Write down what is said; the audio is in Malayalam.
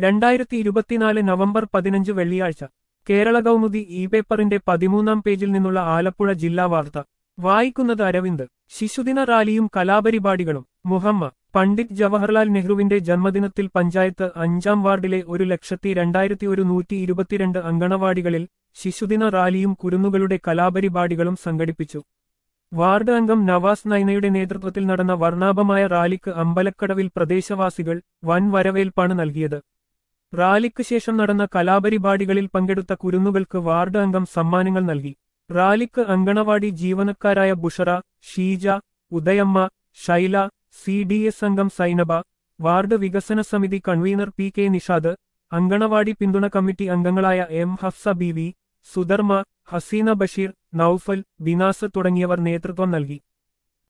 രണ്ടായിരത്തി ഇരുപത്തിനാല് നവംബർ പതിനഞ്ച് വെള്ളിയാഴ്ച കേരള കൗമുദി ഇ പേപ്പറിന്റെ പതിമൂന്നാം പേജിൽ നിന്നുള്ള ആലപ്പുഴ ജില്ലാ വാർത്ത വായിക്കുന്നത് അരവിന്ദ് ശിശുദിന റാലിയും കലാപരിപാടികളും മുഹമ്മ പണ്ഡിറ്റ് ജവഹർലാൽ നെഹ്റുവിന്റെ ജന്മദിനത്തിൽ പഞ്ചായത്ത് അഞ്ചാം വാർഡിലെ ഒരു ലക്ഷത്തി രണ്ടായിരത്തി ഒരു നൂറ്റി ഇരുപത്തിരണ്ട് അങ്കണവാടികളിൽ ശിശുദിന റാലിയും കുരുന്നുകളുടെ കലാപരിപാടികളും സംഘടിപ്പിച്ചു വാർഡ് അംഗം നവാസ് നൈനയുടെ നേതൃത്വത്തിൽ നടന്ന വർണ്ണാഭമായ റാലിക്ക് അമ്പലക്കടവിൽ പ്രദേശവാസികൾ വൻ വരവേൽപ്പാണ് നൽകിയത് റാലിക്ക് ശേഷം നടന്ന കലാപരിപാടികളിൽ പങ്കെടുത്ത കുരുന്നുകൾക്ക് വാർഡ് അംഗം സമ്മാനങ്ങൾ നൽകി റാലിക്ക് അങ്കണവാടി ജീവനക്കാരായ Bushra Sheeja Udayamma Shaila C D S അംഗം സൈനബ വാർഡ് വികസന സമിതി convener P K Nishad anganwadi പിന്തുണ കമ്മിറ്റി അംഗങ്ങളായ M Hafsa B V Sudharma Haseena Basheer Noufal Binas തുടങ്ങിയവർ നേതൃത്വം നൽകി